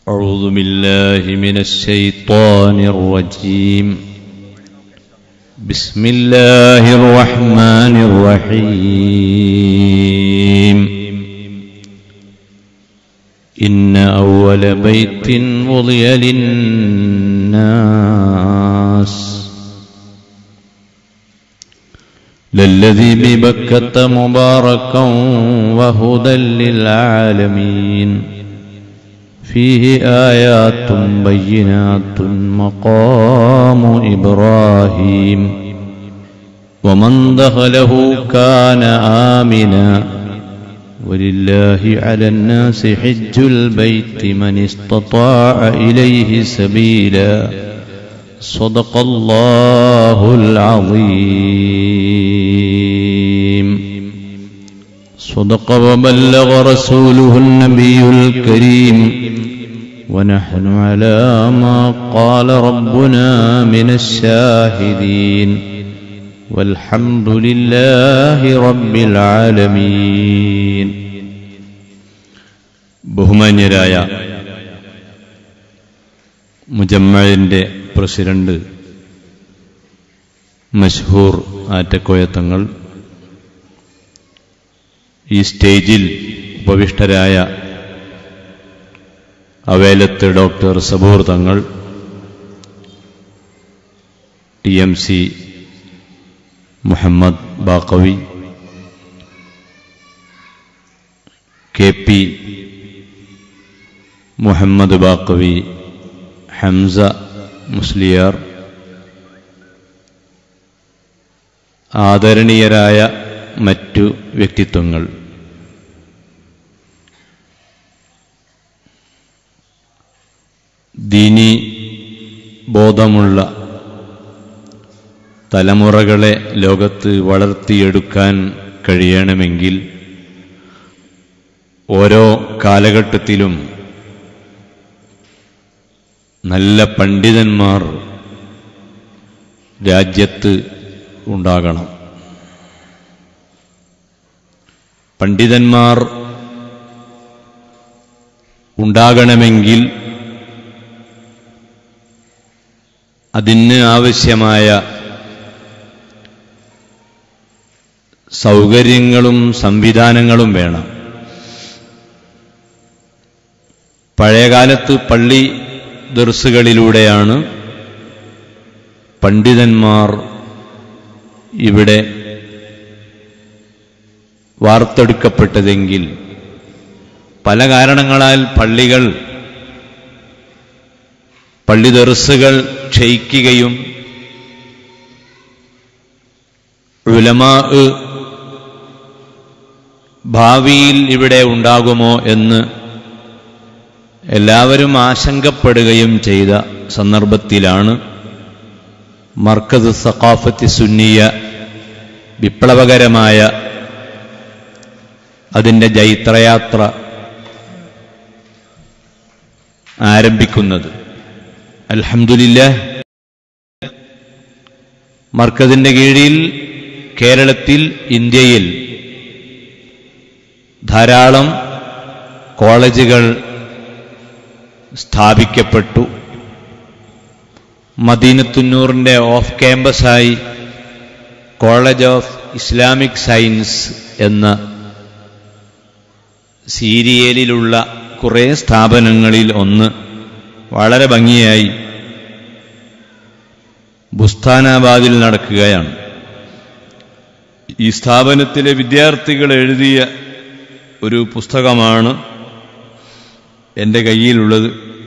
أعوذ بالله من الشيطان الرجيم بسم الله الرحمن الرحيم إن أول بيت وضي للناس للذي ببكة مباركا وهدى للعالمين فيه آيات بينات مقام إبراهيم ومن دخله كان آمنا ولله على الناس حج البيت من استطاع إليه سبيلا صدق الله العظيم صدق وبلغ رسوله النبي الكريم ونحن على ما قال ربنا من الشاهدين والحمد لله رب العالمين ബഹുമാന്യരായ മുജമ്മഴിൻ്റെ പ്രസിഡന്റ് മഷ്ഹൂർ ആറ്റക്കോയ തങ്ങൾ ഈ സ്റ്റേജിൽ ഉപവിഷ്ടരായ അവേലത്ത് doctor Saboor Thangal T M C Muhammad Baqavi K P Muhammad Baqavi Hamza Musliyar ആദരണീയരായ മറ്റു വ്യക്തിത്വങ്ങൾ ദീനി ബോധമുള്ള തലമുറകളെ ലോകത്ത് വളർത്തിയെടുക്കാൻ കഴിയണമെങ്കിൽ ഓരോ കാലഘട്ടത്തിലും നല്ല പണ്ഡിതന്മാർ രാജ്യത്ത് ഉണ്ടാകണം പണ്ഡിതന്മാർ ഉണ്ടാകണമെങ്കിൽ അതിന് ആവശ്യമായ സൗകര്യങ്ങളും സംവിധാനങ്ങളും വേണം പഴയകാലത്ത് പള്ളി ദർസുകളിലൂടെയാണ് പണ്ഡിതന്മാർ ഇവിടെ വാർത്തെടുക്കപ്പെട്ടതെങ്കിൽ പല കാരണങ്ങളാൽ പള്ളികൾ പള്ളി ദർസുകൾ ക്ഷയിക്കുകയും ഉലമാ ഭാവിയിൽ ഇവിടെ ഉണ്ടാകുമോ എന്ന് എല്ലാവരും ആശങ്കപ്പെടുകയും ചെയ്ത സന്ദർഭത്തിലാണ് മർക്കസ് സഖാഫത്തി സുന്നിയ വിപ്ലവകരമായ അതിൻ്റെ ജൈത്രയാത്ര ആരംഭിക്കുന്നത് അൽഹംദുലില്ല മർക്കതിൻ്റെ കീഴിൽ കേരളത്തിൽ ഇന്ത്യയിൽ ധാരാളം കോളേജുകൾ സ്ഥാപിക്കപ്പെട്ടു മദീനത്തുന്നൂറിൻ്റെ ഓഫ് ക്യാമ്പസായി കോളേജ് ഓഫ് ഇസ്ലാമിക് സയൻസ് എന്ന സീരിയലിലുള്ള കുറേ സ്ഥാപനങ്ങളിൽ ഒന്ന് വളരെ ഭംഗിയായി ബുസ്ഥാനാബാദിൽ നടക്കുകയാണ് ഈ സ്ഥാപനത്തിലെ വിദ്യാർത്ഥികൾ എഴുതിയ ഒരു പുസ്തകമാണ് എൻ്റെ കയ്യിലുള്ളത്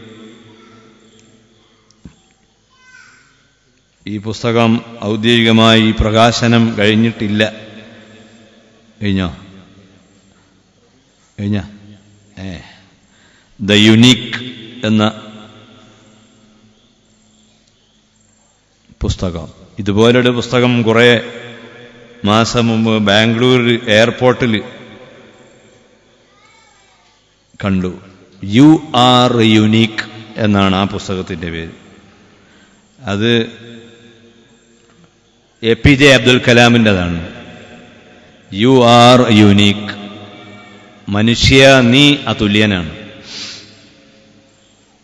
ഈ പുസ്തകം ഔദ്യോഗികമായി പ്രകാശനം കഴിഞ്ഞിട്ടില്ല കഴിഞ്ഞോ കഴിഞ്ഞ ഏ ദ യുനീക്ക് എന്ന പുസ്തകം ഇതുപോലൊരു പുസ്തകം കുറേ മാസം മുമ്പ് ബാംഗ്ലൂർ എയർപോർട്ടിൽ കണ്ടു യു ആർ യുനീക്ക് എന്നാണ് ആ പുസ്തകത്തിൻ്റെ പേര് അത് എ പി ജെ അബ്ദുൽ കലാമിൻ്റെതാണ് യു ആർ യുനീക്ക് മനുഷ്യ നീ അതുല്യനാണ്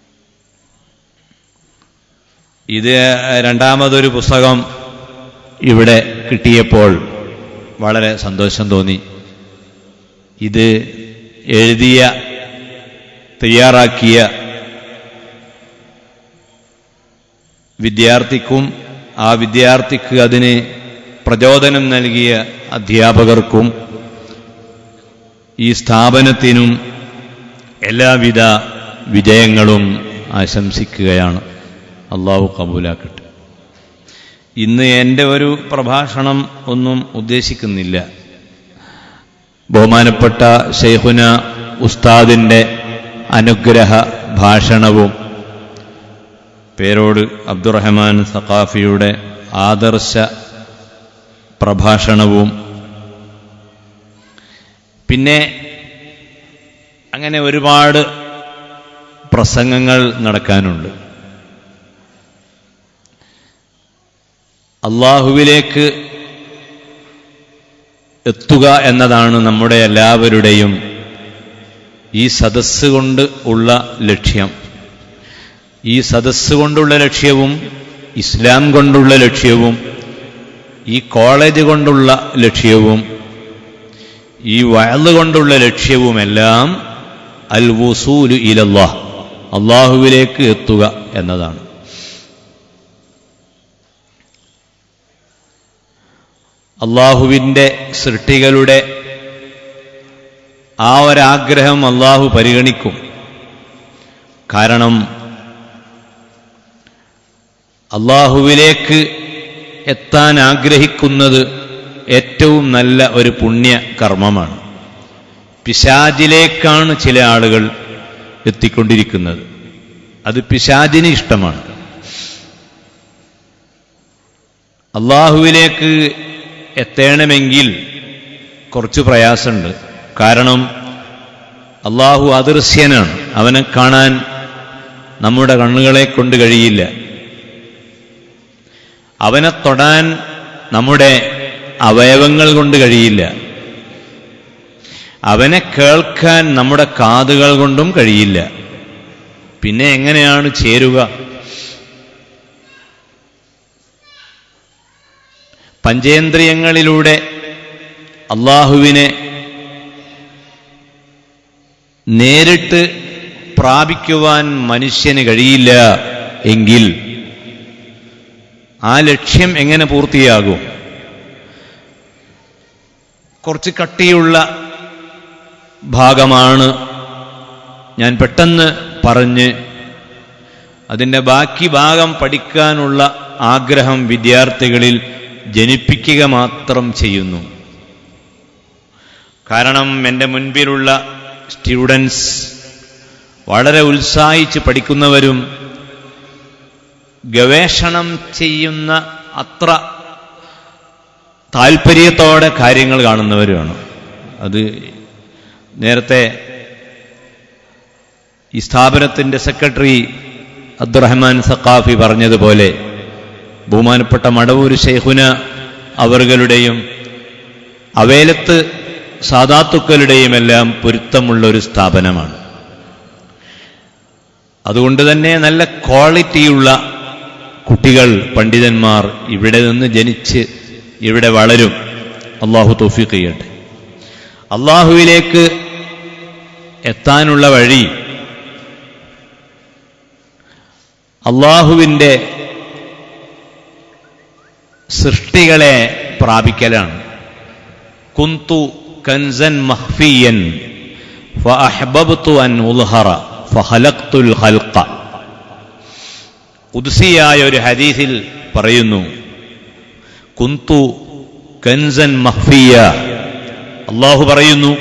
ഇത് രണ്ടാമതൊരു പുസ്തകം ഇവിടെ കിട്ടിയപ്പോൾ വളരെ സന്തോഷം തോന്നി ഇത് എഴുതിയ തയ്യാറാക്കിയ വിദ്യാർത്ഥിക്കും ആ വിദ്യാർത്ഥിക്ക് അതിന് പ്രചോദനം നൽകിയ അധ്യാപകർക്കും ഈ സ്ഥാപനത്തിനും എല്ലാവിധ വിജയങ്ങളും ആശംസിക്കുകയാണ് അള്ളാഹു കബൂലാക്കട്ടെ ഇന്ന് എൻ്റെ ഒരു പ്രഭാഷണം ഒന്നും ഉദ്ദേശിക്കുന്നില്ല ബഹുമാനപ്പെട്ട ഷെയ്ഖുന ഉസ്താദിൻ്റെ അനുഗ്രഹ ഭാഷണവും പേരോട് അബ്ദുറഹ്മാൻ സഖാഫിയുടെ ആദർശ പ്രഭാഷണവും പിന്നെ അങ്ങനെ ഒരുപാട് പ്രസംഗങ്ങൾ നടക്കാനുണ്ട് അള്ളാഹുവിലേക്ക് എത്തുക എന്നതാണ് നമ്മുടെ എല്ലാവരുടെയും ഈ സദസ്സ് കൊണ്ട് ഉള്ള ലക്ഷ്യം ഈ സദസ്സ് കൊണ്ടുള്ള ലക്ഷ്യവും ഇസ്ലാം കൊണ്ടുള്ള ലക്ഷ്യവും ഈ കോളേജ് കൊണ്ടുള്ള ലക്ഷ്യവും ഈ വയല് കൊണ്ടുള്ള ലക്ഷ്യവുമെല്ലാം അൽ വസൂലു ഇലല്ലാഹ് അള്ളാഹുവിലേക്ക് എത്തുക എന്നതാണ് അള്ളാഹുവിൻ്റെ സൃഷ്ടികളുടെ ആ ഒരാഗ്രഹം അള്ളാഹു പരിഗണിക്കും കാരണം അള്ളാഹുവിലേക്ക് എത്താൻ ആഗ്രഹിക്കുന്നത് ഏറ്റവും നല്ല ഒരു പുണ്യ കർമ്മമാണ് പിശാജിലേക്കാണ് ചില ആളുകൾ എത്തിക്കൊണ്ടിരിക്കുന്നത് അത് പിശാജിന് ഇഷ്ടമാണ് അള്ളാഹുവിലേക്ക് എത്തണമെങ്കിൽ കുറച്ച് പ്രയാസമുണ്ട് കാരണം അള്ളാഹു അദൃശ്യനാണ് അവനെ കാണാൻ നമ്മുടെ കണ്ണുകളെ കൊണ്ട് കഴിയില്ല അവനെ തൊടാൻ നമ്മുടെ അവയവങ്ങൾ കൊണ്ട് കഴിയില്ല അവനെ കേൾക്കാൻ നമ്മുടെ കാതുകൾ കൊണ്ടും കഴിയില്ല പിന്നെ എങ്ങനെയാണ് ചേരുക പഞ്ചേന്ദ്രിയങ്ങളിലൂടെ അള്ളാഹുവിനെ നേരിട്ട് പ്രാപിക്കുവാൻ മനുഷ്യന് കഴിയില്ല എങ്കിൽ ആ ലക്ഷ്യം എങ്ങനെ പൂർത്തിയാകും കുറച്ച് കട്ടിയുള്ള ഭാഗമാണ് ഞാൻ പെട്ടെന്ന് പറഞ്ഞ് അതിൻ്റെ ബാക്കി ഭാഗം പഠിക്കാനുള്ള ആഗ്രഹം വിദ്യാർത്ഥികളിൽ ജനിപ്പിക്കുക മാത്രം ചെയ്യുന്നു കാരണം എൻ്റെ മുൻപിലുള്ള സ്റ്റുഡൻസ് വളരെ ഉത്സാഹിച്ച് പഠിക്കുന്നവരും ഗവേഷണം ചെയ്യുന്ന അത്ര താല്പര്യത്തോടെ കാര്യങ്ങൾ കാണുന്നവരുമാണ് അത് നേരത്തെ ഈ സ്ഥാപനത്തിൻ്റെ സെക്രട്ടറി അബ്ദുറഹ്മാൻ സഖാഫി പറഞ്ഞതുപോലെ ബഹുമാനപ്പെട്ട മടവൂർ ഷെയ്ഖുന അവറുകളുടെയും അവേലത്ത് സാധാത്തുക്കളുടെയും എല്ലാം പൊരുത്തമുള്ള ഒരു സ്ഥാപനമാണ് അതുകൊണ്ട് തന്നെ നല്ല ക്വാളിറ്റിയുള്ള കുട്ടികൾ പണ്ഡിതന്മാർ ഇവിടെ നിന്ന് ജനിച്ച് ഇവിടെ വളരും അള്ളാഹു തോഫിക്ക് ചെയ്യട്ടെ അള്ളാഹുവിലേക്ക് എത്താനുള്ള വഴി അള്ളാഹുവിൻ്റെ സൃഷ്ടികളെ പ്രാപിക്കലാണ് കുന്തു കൻസൻ മഹ്ഫിയൻ ഫഅഹ്ബബ്തു അൻ ഉൽഹറ ഫഹലഖ്തുൽ ഖൽഖ ഉദ്സിയായ ഒരു ഹദീസിൽ പറയുന്നു കുന്തു കൻസൻ മഹ്ഫിയ അള്ളാഹു പറയുന്നു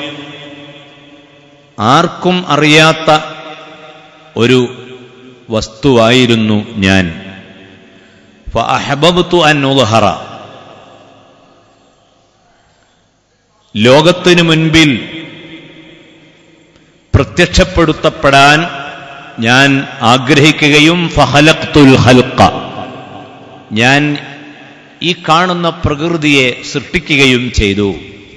ആർക്കും അറിയാത്ത ഒരു വസ്തുവായിരുന്നു ഞാൻ ഫഅഹ്ബബ്തു അൻ ഉൽഹറ ലോകത്തിനു മുൻപിൽ പ്രത്യക്ഷപ്പെടുത്തപ്പെടാൻ ഞാൻ ആഗ്രഹിക്കുകയും ഫഹലക്തുൽ ഹൽക്ക ഞാൻ ഈ കാണുന്ന പ്രകൃതിയെ സൃഷ്ടിക്കുകയും ചെയ്തു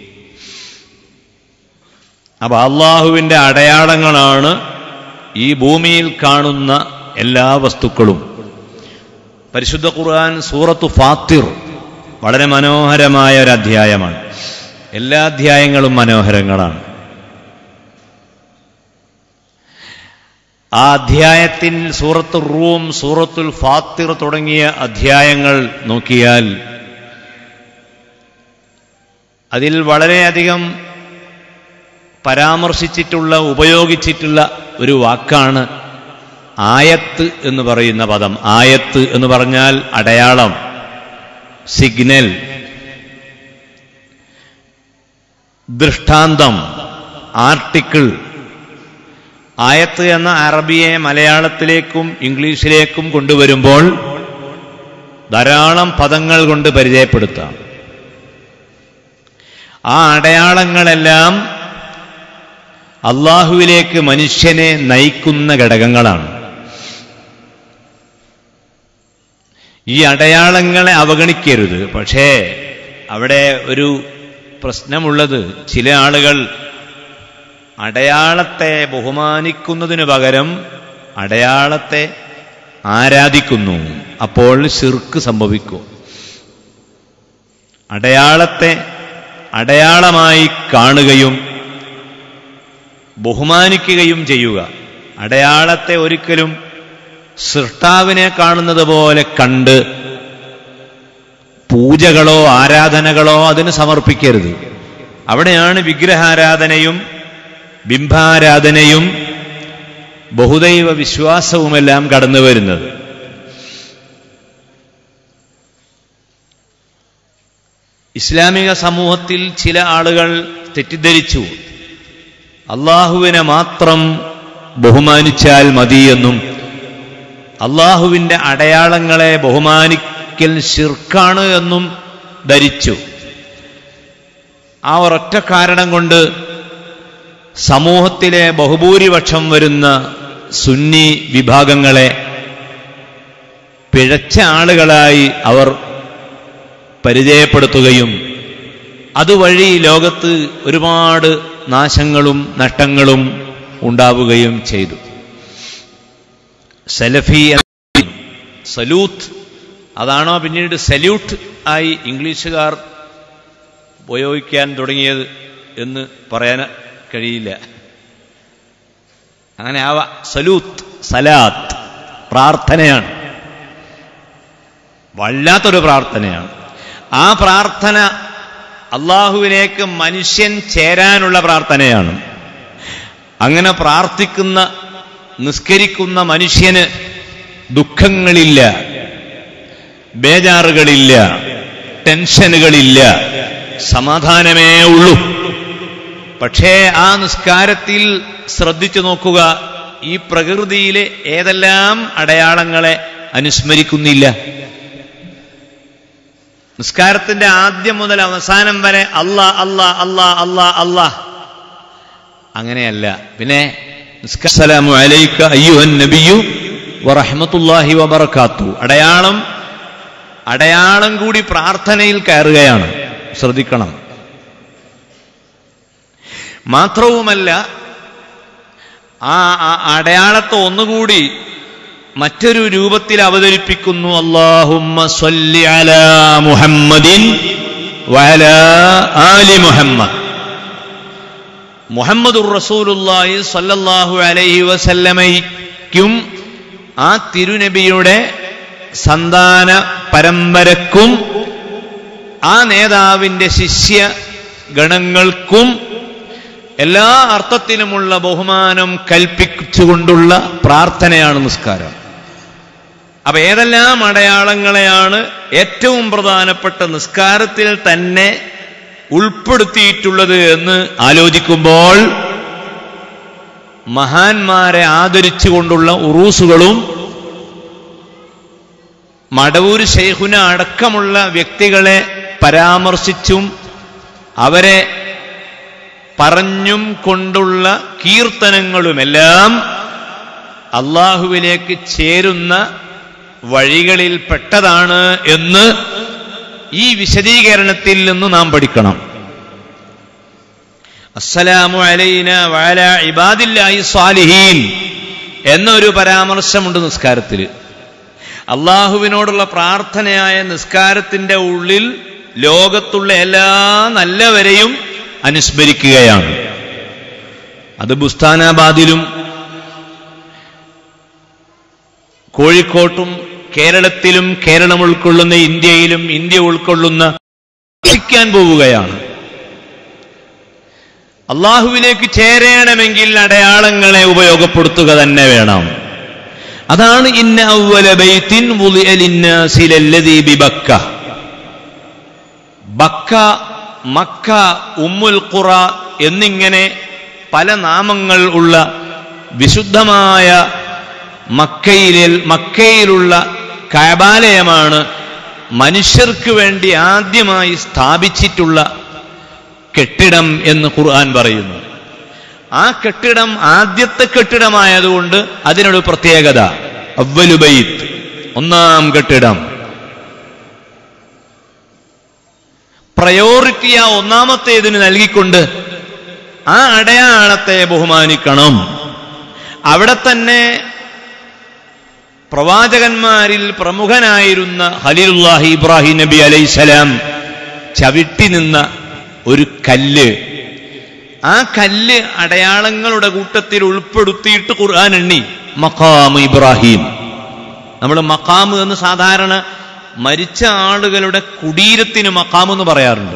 അപ്പൊ അള്ളാഹുവിൻ്റെ അടയാളങ്ങളാണ് ഈ ഭൂമിയിൽ കാണുന്ന എല്ലാ വസ്തുക്കളും പരിശുദ്ധ ഖുർആൻ സൂറത്തു ഫാത്തിർ വളരെ മനോഹരമായ ഒരു അധ്യായമാണ് എല്ലാ അധ്യായങ്ങളും മനോഹരങ്ങളാണ് ആ അധ്യായത്തിൽ സൂറത്തു റൂം സൂറത്തുൽ ഫാത്തിർ തുടങ്ങിയ അധ്യായങ്ങൾ നോക്കിയാൽ അതിൽ വളരെയധികം പരാമർശിച്ചിട്ടുള്ള ഉപയോഗിച്ചിട്ടുള്ള ഒരു വാക്കാണ് ആയത്ത് എന്ന് പറയുന്ന പദം ആയത്ത് എന്ന് പറഞ്ഞാൽ അടയാളം സിഗ്നൽ ദൃഷ്ടാന്തം ആർട്ടിക്കിൾ ആയത്ത് എന്ന അറബിയെ മലയാളത്തിലേക്കും ഇംഗ്ലീഷിലേക്കും കൊണ്ടുവരുമ്പോൾ ധാരാളം പദങ്ങൾ കൊണ്ട് പരിചയപ്പെടുത്താം ആ അടയാളങ്ങളെല്ലാം അള്ളാഹുവിലേക്ക് മനുഷ്യനെ നയിക്കുന്ന ഘടകങ്ങളാണ് ഈ അടയാളങ്ങളെ അവഗണിക്കരുത് പക്ഷേ അവിടെ ഒരു പ്രശ്നമുള്ളത് ചില ആളുകൾ അടയാളത്തെ ബഹുമാനിക്കുന്നതിനു പകരം അടയാളത്തെ ആരാധിക്കുന്നു അപ്പോൾ ശിർക്ക് സംഭവിക്കും അടയാളത്തെ അടയാളമായി കാണുകയും ബഹുമാനിക്കുകയും ചെയ്യുക അടയാളത്തെ ഒരിക്കലും സൃഷ്ടാവിനെ കാണുന്നത് പോലെ കണ്ട് പൂജകളോ ആരാധനകളോ അതിന് സമർപ്പിക്കരുത് അവിടെയാണ് വിഗ്രഹാരാധനയും ബിംബാരാധനയും ബഹുദൈവ വിശ്വാസവുമെല്ലാം കടന്നു വരുന്നത് ഇസ്ലാമിക സമൂഹത്തിൽ ചില ആളുകൾ തെറ്റിദ്ധരിച്ചു അള്ളാഹുവിനെ മാത്രം ബഹുമാനിച്ചാൽ മതിയെന്നും അള്ളാഹുവിൻ്റെ അടയാളങ്ങളെ ബഹുമാനിക്കൽ ശിർക്കാണ് എന്നും ധരിച്ചു ആ ഒരൊറ്റ കാരണം കൊണ്ട് സമൂഹത്തിലെ ബഹുഭൂരിപക്ഷം വരുന്ന സുന്നി വിഭാഗങ്ങളെ പിഴച്ച ആളുകളായി അവർ പരിചയപ്പെടുത്തുകയും അതുവഴി ലോകത്ത് ഒരുപാട് നാശങ്ങളും നഷ്ടങ്ങളും ഉണ്ടാവുകയും ചെയ്തു സലഫി സലൂത്ത് അതാണോ പിന്നീട് സല്യൂട്ട് ആയി ഇംഗ്ലീഷുകാർ ഉപയോഗിക്കാൻ തുടങ്ങിയത് എന്ന് പറയാൻ കഴിയില്ല അങ്ങനെ ആവാ സലൂത്ത് സലാത്ത് പ്രാർത്ഥനയാണ് വല്ലാത്തൊരു പ്രാർത്ഥനയാണ് ആ പ്രാർത്ഥന അള്ളാഹുവിലേക്ക് മനുഷ്യൻ ചേരാനുള്ള പ്രാർത്ഥനയാണ് അങ്ങനെ പ്രാർത്ഥിക്കുന്ന നിസ്കരിക്കുന്ന മനുഷ്യന് ദുഃഖങ്ങളില്ല ബേജാറുകളില്ല ടെൻഷനുകളില്ല സമാധാനമേ ഉള്ളൂ പക്ഷേ ആ നിസ്കാരത്തിൽ ശ്രദ്ധിച്ചു നോക്കുക ഈ പ്രകൃതിയിലെ ഏതെല്ലാം അടയാളങ്ങളെ അനുസ്മരിക്കുന്നില്ല നിസ്കാരത്തിന്റെ ആദ്യം മുതൽ അവസാനം വരെ അല്ലാ അല്ലാ അല്ലാ അല്ലാ അല്ലാ അങ്ങനെയല്ല പിന്നെ നിസ്കാരമു അലൈക്ക അയ്യുഹൻ നബിയു വറഹ്മത്തുള്ളാഹി വബറകാത്തു അടയാളം അടയാളം കൂടി പ്രാർത്ഥനയിൽ കയറുകയാണ് ശ്രദ്ധിക്കണം മാത്രവുമല്ല ആ ആ അടയാളത്തെ ഒന്നുകൂടി മറ്റൊരു രൂപത്തിൽ അവതരിപ്പിക്കുന്നു അള്ളാഹുമ്മ സ്വല്ലി അലാ മുഹമ്മദിൻ വഅലാ ആലി മുഹമ്മദ് മുഹമ്മദുർ റസൂലുള്ളാഹി സ്വല്ലല്ലാഹു അലൈഹി വസല്ലമയ്ക്കും ആ തിരുനബിയുടെ സന്താന പരമ്പരക്കും ആ നേതാവിന്റെ ശിഷ്യ ഗണങ്ങൾക്കും എല്ലാ അർത്ഥത്തിലുമുള്ള ബഹുമാനം കൽപ്പിച്ചുകൊണ്ടുള്ള പ്രാർത്ഥനയാണ് നിസ്കാരം അപ്പൊ ഏതെല്ലാം അടയാളങ്ങളെയാണ് ഏറ്റവും പ്രധാനപ്പെട്ട നിസ്കാരത്തിൽ തന്നെ ഉൾപ്പെടുത്തിയിട്ടുള്ളത് എന്ന് ആലോചിക്കുമ്പോൾ മഹാന്മാരെ ആദരിച്ചുകൊണ്ടുള്ള ഉറൂസുകളും മടവൂർ ശൈഖുന അടക്കമുള്ള വ്യക്തികളെ പരാമർശിച്ചും അവരെ പറഞ്ഞും കൊണ്ടുള്ള കീർത്തനങ്ങളുമെല്ലാം അള്ളാഹുവിലേക്ക് ചേരുന്ന വഴികളിൽ പെട്ടതാണ് എന്ന് ഈ വിശദീകരണത്തിൽ നിന്ന് നാം പഠിക്കണം അസ്സലാമു അലൈന വഅല ഇബാദില്ലാഹി സ്വാലിഹീൻ എന്നൊരു പരാമർശമുണ്ട് നിസ്കാരത്തിൽ അള്ളാഹുവിനോടുള്ള പ്രാർത്ഥനയായ നിസ്കാരത്തിന്റെ ഉള്ളിൽ ലോകത്തുള്ള എല്ലാ നല്ലവരെയും അനുസ്മരിക്കുകയാണ് അത് ബുസ്താനാബാദിലും കോഴിക്കോട്ടും കേരളത്തിലും കേരളം ഉൾക്കൊള്ളുന്ന ഇന്ത്യയിലും ഇന്ത്യ ഉൾക്കൊള്ളുന്ന ക്കാൻ പോവുകയാണ് അള്ളാഹുവിലേക്ക് ചേരണമെങ്കിൽ അടയാളങ്ങളെ ഉപയോഗപ്പെടുത്തുക തന്നെ വേണം അതാണ് ഇന്ന അവ്വല ബൈത്തിൻ വുളിഅ ലിന്നാസി ലല്ലദീ ബിബക്ക ബക്ക മക്ക ഉമ്മുൽ ഖുറ എന്നിങ്ങനെ പല നാമങ്ങൾ ഉള്ള വിശുദ്ധമായ മക്കയിലെ മക്കയിലുള്ള കാബാലയമാണ് മനുഷ്യർക്ക് വേണ്ടി ആദ്യമായി സ്ഥാപിച്ചിട്ടുള്ള കെട്ടിടം എന്ന് ഖുർആൻ പറയുന്നു ആ കെട്ടിടം ആദ്യത്തെ കെട്ടിടമായതുകൊണ്ട് അതിനൊരു പ്രത്യേകത അവലുബൈത്ത് ഒന്നാം കെട്ടിടം പ്രയോറിറ്റി ആ ഒന്നാമത്തേതിന് നൽകിക്കൊണ്ട് ആ അടയാളത്തെ ബഹുമാനിക്കണം അവിടെ തന്നെ പ്രവാചകന്മാരിൽ പ്രമുഖനായിരുന്ന ഖലീലുല്ലാഹി ഇബ്രാഹിം നബി അലൈസലാം ചവിട്ടി നിന്ന ഒരു കല്ല് ആ കല്ല് അടയാളങ്ങളുടെ കൂട്ടത്തിൽ ഉൾപ്പെടുത്തിയിട്ട് ഖുർആൻ എണ്ണി മഖാം ഇബ്രാഹിം നമ്മൾ മഖാം എന്ന് സാധാരണ മരിച്ച ആളുകളുടെ കുടീരത്തിന് മഖാം എന്ന് പറയാറുണ്ട്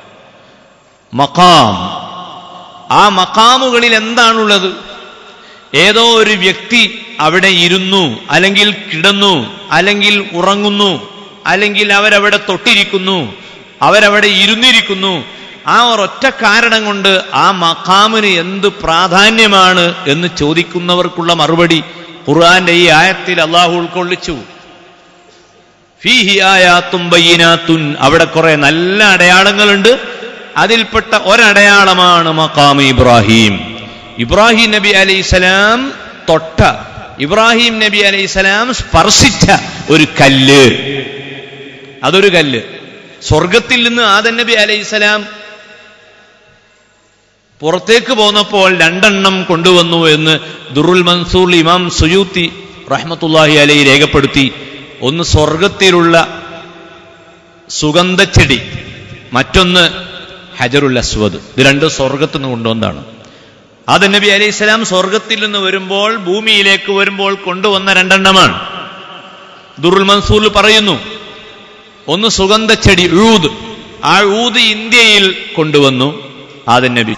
മഖാം ആ മഖാമുകളിൽ എന്താണുള്ളത് ഏതോ ഒരു വ്യക്തി അവിടെ ഇരുന്നു അല്ലെങ്കിൽ കിടന്നു അല്ലെങ്കിൽ ഉറങ്ങുന്നു അല്ലെങ്കിൽ അവരവിടെ തൊട്ടിരിക്കുന്നു അവരവിടെ ഇരുന്നിരിക്കുന്നു ആ ഒരൊറ്റ കാരണം കൊണ്ട് ആ മഖാമിന് എന്ത് പ്രാധാന്യമാണ് എന്ന് ചോദിക്കുന്നവർക്കുള്ള മറുപടി ഖുർആന്റെ ഈ ആയത്തിൽ അള്ളാഹു ഉൾക്കൊള്ളിച്ചു ഫീഹി ആയാത്തും ബയ്യനാത്തുൻ അവിടെ കുറെ നല്ല അടയാളങ്ങളുണ്ട് അതിൽപ്പെട്ട ഒരടയാളമാണ് മഖാം ഇബ്രാഹിം ഇബ്രാഹിം നബി അലൈസലാം തൊട്ട ഇബ്രാഹിം നബി അലൈസലാം സ്പർശിച്ച ഒരു കല്ല് അതൊരു കല്ല് സ്വർഗത്തിൽ നിന്ന് ആദൻ നബി അലൈസലാം പുറത്തേക്ക് പോന്നപ്പോൾ രണ്ടെണ്ണം കൊണ്ടുവന്നു എന്ന് ദുറുൽ മൻസൂർ ഇമാം സുയൂത്തി റഹ്മത്തുല്ലാഹി അലൈ രേഖപ്പെടുത്തി ഒന്ന് സ്വർഗത്തിലുള്ള സുഗന്ധച്ചെടി മറ്റൊന്ന് ഹജറുൽ അസ്വദ് ഇത് രണ്ടും സ്വർഗത്തിൽ നിന്ന് കൊണ്ടുവന്നതാണ് ആദൻ നബി അലൈഹി സ്വലാം സ്വർഗത്തിൽ നിന്ന് വരുമ്പോൾ ഭൂമിയിലേക്ക് വരുമ്പോൾ കൊണ്ടുവന്ന രണ്ടെണ്ണമാണ് ദുറുൽ മൻസൂറിൽ പറയുന്നു ഒന്ന് സുഗന്ധച്ചെടി ഊദ് ആ ഊദ് ഇന്ത്യയിൽ കൊണ്ടുവന്നു ആദൻ നബി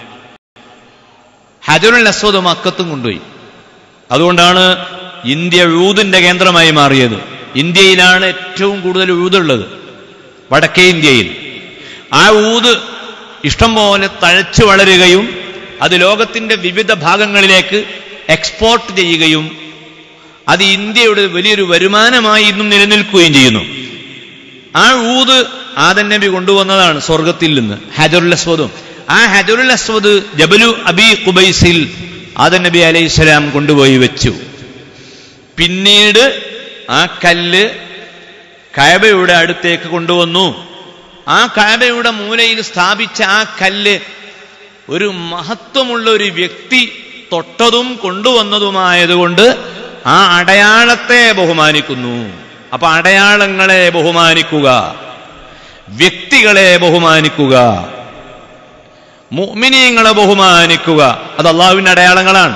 ഹജറുൽ അസ്വദ് മക്കത്തും കൊണ്ടുപോയി അതുകൊണ്ടാണ് ഇന്ത്യ ഊദിന്റെ കേന്ദ്രമായി മാറിയത് ഇന്ത്യയിലാണ് ഏറ്റവും കൂടുതൽ ഊതുള്ളത് വടക്കേ ഇന്ത്യയിൽ ആ ഊത് ഇഷ്ടം പോലെ തഴച്ചു വളരുകയും അത് ലോകത്തിന്റെ വിവിധ ഭാഗങ്ങളിലേക്ക് എക്സ്പോർട്ട് ചെയ്യുകയും അത് ഇന്ത്യയുടെ വലിയൊരു വരുമാനമായി ഇന്നും നിലനിൽക്കുകയും ചെയ്യുന്നു ആ ഊത് ആദൻ നബി കൊണ്ടുവന്നതാണ് സ്വർഗത്തിൽ നിന്ന് ഹജറുൽ അസ്വദും ആ ഹജറുൽ അസ്വദ് ജബലു അബി കുബൈസിൽ ആദൻ നബി അലൈഹി സ്വലാം കൊണ്ടുപോയി വെച്ചു പിന്നീട് ആ കല്ല് കയബയുടെ അടുത്തേക്ക് കൊണ്ടുവന്നു ആ കയബയുടെ മൂലയിൽ സ്ഥാപിച്ച ആ കല്ല് ഒരു മഹത്വമുള്ള ഒരു വ്യക്തി തൊട്ടതും കൊണ്ടുവന്നതുമായതുകൊണ്ട് ആ അടയാളത്തെ ബഹുമാനിക്കുന്നു അപ്പൊ അടയാളങ്ങളെ ബഹുമാനിക്കുക വ്യക്തികളെ ബഹുമാനിക്കുക മുഅ്മിനീങ്ങളെ ബഹുമാനിക്കുക അത് അള്ളാഹുവിന്റെ അടയാളങ്ങളാണ്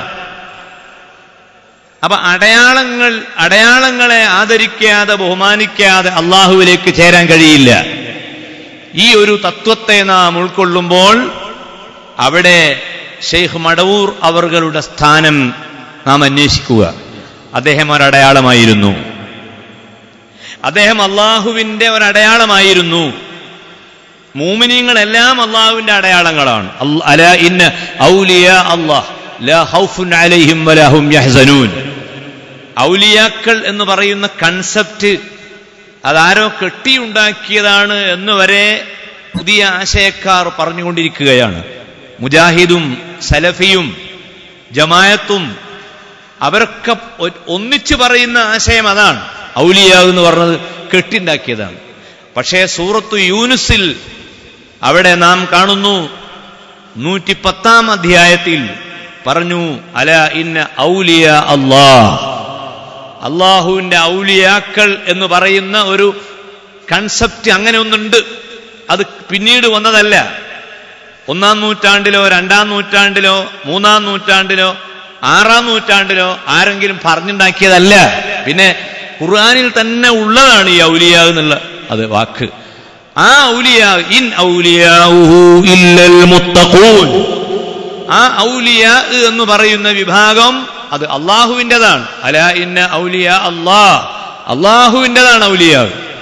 അപ്പൊ അടയാളങ്ങൾ അടയാളങ്ങളെ ആദരിക്കാതെ ബഹുമാനിക്കാതെ അള്ളാഹുവിലേക്ക് ചേരാൻ കഴിയില്ല ഈ ഒരു തത്വത്തെ നാം ഉൾക്കൊള്ളുമ്പോൾ അവിടെ ഷെയ്ഖ് മടവൂർ അവர்களுടെ സ്ഥാനം നാം അന്വേഷിക്കുക അദ്ദേഹം ഒരടയാളമായിരുന്നു അദ്ദേഹം അള്ളാഹുവിന്റെ ഒരടയാളമായിരുന്നു മൂമിനീങ്ങളെല്ലാം അള്ളാഹുവിന്റെ അടയാളങ്ങളാണ് അൽ- അലാ ഇന്ന ഔലിയ അല്ലാഹ് ലാ ഖൗഫുൻ അലൈഹിം വലാ ഹും യഹ്സനൂൻ ഔലിയാക്കൾ എന്ന് പറയുന്ന കൺസെപ്റ്റ് അതാരോ കെട്ടിയുണ്ടാക്കിയതാണ് എന്ന് വരെ പുതിയ ആശയക്കാർ പറഞ്ഞുകൊണ്ടിരിക്കുകയാണ് മുജാഹിദും സലഫിയും ജമായത്തും അവരൊക്കെ ഒ- ഒന്നിച്ചു പറയുന്ന ആശയം അതാണ് ഔലിയ എന്ന് പറഞ്ഞത് കെട്ടിണ്ടാക്കിയതാണ് പക്ഷേ സൂറത്തു യൂനുസിൽ അവിടെ നാം കാണുന്നു നൂറ്റിപ്പത്താം അധ്യായത്തിൽ പറഞ്ഞു അല ഇന്ന ഔലിയ അല്ലാ അള്ളാഹുവിന്റെ ഔലിയാക്കൾ എന്ന് പറയുന്ന ഒരു കൺസെപ്റ്റ് അങ്ങനെ ഒന്നുണ്ട് അത് പിന്നീട് വന്നതല്ല ഒന്നാം നൂറ്റാണ്ടിലോ രണ്ടാം നൂറ്റാണ്ടിലോ മൂന്നാം നൂറ്റാണ്ടിലോ ആറാം നൂറ്റാണ്ടിലോ ആരെങ്കിലും പറഞ്ഞുണ്ടാക്കിയതല്ല പിന്നെ ഖുർആനിൽ തന്നെ ഉള്ളതാണ് ഈ ഔലിയ എന്നുള്ള അത് വാക്ക് ആ ഔലിയ ഇൻ ഔലിയാഉഹു ഇല്ലൽ മുത്തഖൂൻ ആ ഔലിയ എന്ന് പറയുന്ന വിഭാഗം അത് അള്ളാഹുവിൻ്റെതാണ് അല ഇന്ന ഔലിയ അള്ളാഹ് അള്ളാഹുവിൻ്റെതാണ് ഔലിയ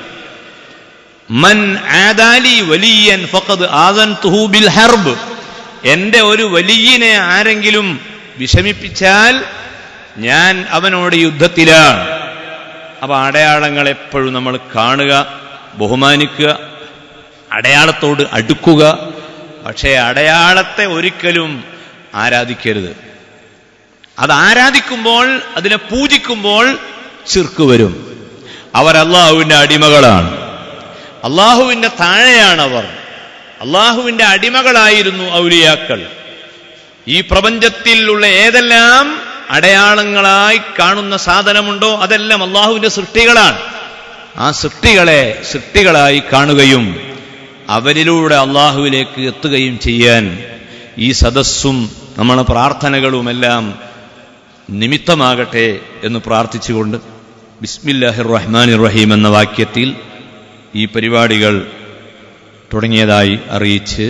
മൻ ആദാലി വലിയൻ ഫഖദ് ആദൻതുഹു ബിൽ ഹർബ് എന്റെ ഒരു വലിയനെ ആരെങ്കിലും വിഷമിപ്പിച്ചാൽ ഞാൻ അവനോട് യുദ്ധത്തിലാണ് അപ്പൊ അടയാളങ്ങൾ എപ്പോഴും നമ്മൾ കാണുക ബഹുമാനിക്കുക അടയാളത്തോട് അടുക്കുക പക്ഷേ അടയാളത്തെ ഒരിക്കലും ആരാധിക്കരുത് അത് ആരാധിക്കുമ്പോൾ അതിനെ പൂജിക്കുമ്പോൾ ചിർക്ക് വരും അവർ അള്ളാഹുവിന്റെ അടിമകളാണ് അള്ളാഹുവിന്റെ താഴെയാണവർ അള്ളാഹുവിന്റെ അടിമകളായിരുന്നു ഔലിയാക്കൾ ഈ പ്രപഞ്ചത്തിലുള്ള ഏതെല്ലാം അടയാളങ്ങളായി കാണുന്ന സാധനമുണ്ടോ അതെല്ലാം അള്ളാഹുവിന്റെ സൃഷ്ടികളാണ് ആ സൃഷ്ടികളെ സൃഷ്ടികളായി കാണുകയും അവരിലൂടെ അള്ളാഹുവിലേക്ക് എത്തുകയും ചെയ്യാൻ ഈ സദസ്സും നമ്മളെ പ്രാർത്ഥനകളുമെല്ലാം നിമിത്തമാകട്ടെ എന്ന് പ്രാർത്ഥിച്ചുകൊണ്ട് ബിസ്മില്ലാഹിർ റഹ്മാനിർ റഹീം എന്ന വാക്യത്തിൽ ഈ പരിപാടികൾ തുടങ്ങിയതായി അറിയിച്ച്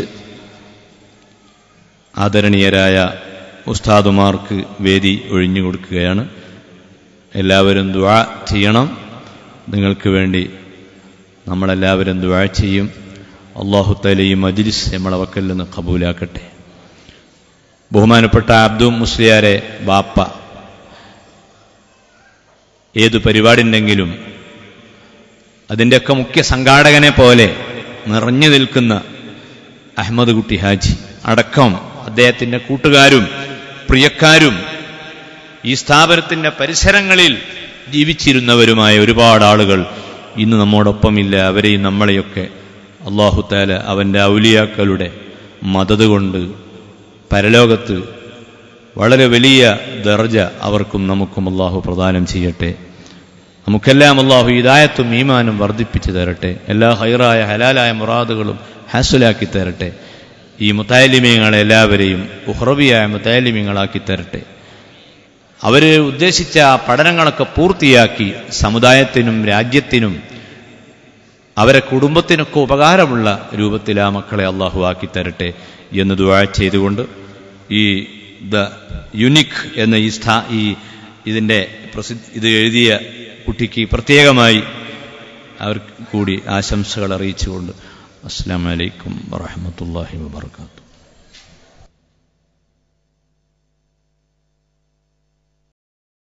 ആദരണീയരായ ഉസ്താദുമാർക്ക് വേദി ഒഴിഞ്ഞു കൊടുക്കുകയാണ് എല്ലാവരും ദുആ ചെയ്യണം നിങ്ങൾക്ക് വേണ്ടി നമ്മളെല്ലാവരും ദുആ ചെയ്യും അള്ളാഹു തല ഈ മജ്ലിസ് നമ്മളെ വക്കൽ നിന്ന് കബൂലാക്കട്ടെ ബഹുമാനപ്പെട്ട അബ്ദു മുസ്ലിയാരെ ബാപ്പ ഏതു പരിപാടി ഉണ്ടെങ്കിലും അതിൻ്റെയൊക്കെ മുഖ്യ സംഘാടകനെ പോലെ നിറഞ്ഞു നിൽക്കുന്ന അഹമ്മദ് കുട്ടി ഹാജി അടക്കം അദ്ദേഹത്തിൻ്റെ കൂട്ടുകാരും പ്രിയക്കാരും ഈ സ്ഥാപനത്തിൻ്റെ പരിസരങ്ങളിൽ ജീവിച്ചിരുന്നവരുമായ ഒരുപാട് ആളുകൾ ഇന്ന് നമ്മോടൊപ്പമില്ല അവരെയും നമ്മളെയൊക്കെ അള്ളാഹുത്താല അവൻ്റെ ഔലിയാക്കളുടെ മദത് കൊണ്ട് പരലോകത്ത് വളരെ വലിയ ദർജ അവർക്കും നമുക്കും അള്ളാഹു പ്രദാനം ചെയ്യട്ടെ നമുക്കെല്ലാം അള്ളാഹു ഹിദായത്തും ഈമാനും വർദ്ധിപ്പിച്ചു തരട്ടെ എല്ലാ ഹൈറായ ഹലാലായ മുറാദുകളും ഹാസുലാക്കി തരട്ടെ ഈ മുത്താലിമീങ്ങളെ എല്ലാവരെയും ഉഹ്റബിയായ മുത്താലിമീങ്ങളാക്കി തരട്ടെ അവർ ഉദ്ദേശിച്ച പഠനങ്ങളൊക്കെ പൂർത്തിയാക്കി സമുദായത്തിനും രാജ്യത്തിനും അവരെ കുടുംബത്തിനൊക്കെ ഉപകാരമുള്ള രൂപത്തിൽ ആ മക്കളെ അള്ളാഹു ആക്കി തരട്ടെ എന്ന് ദുവാ ചെയ്തുകൊണ്ട് ഈ ദ യുനിക് എന്ന ഈ സ്ഥാ ഈ ഇതിൻ്റെ പ്രസിദ്ധ ഇത് എഴുതിയ കുട്ടിക്ക് പ്രത്യേകമായി അവർക്ക് കൂടി ആശംസകൾ അറിയിച്ചുകൊണ്ട് അസ്സാം വലൈക്കും വാഹമത്തല്ലാഹി വാബർക്കാത്തു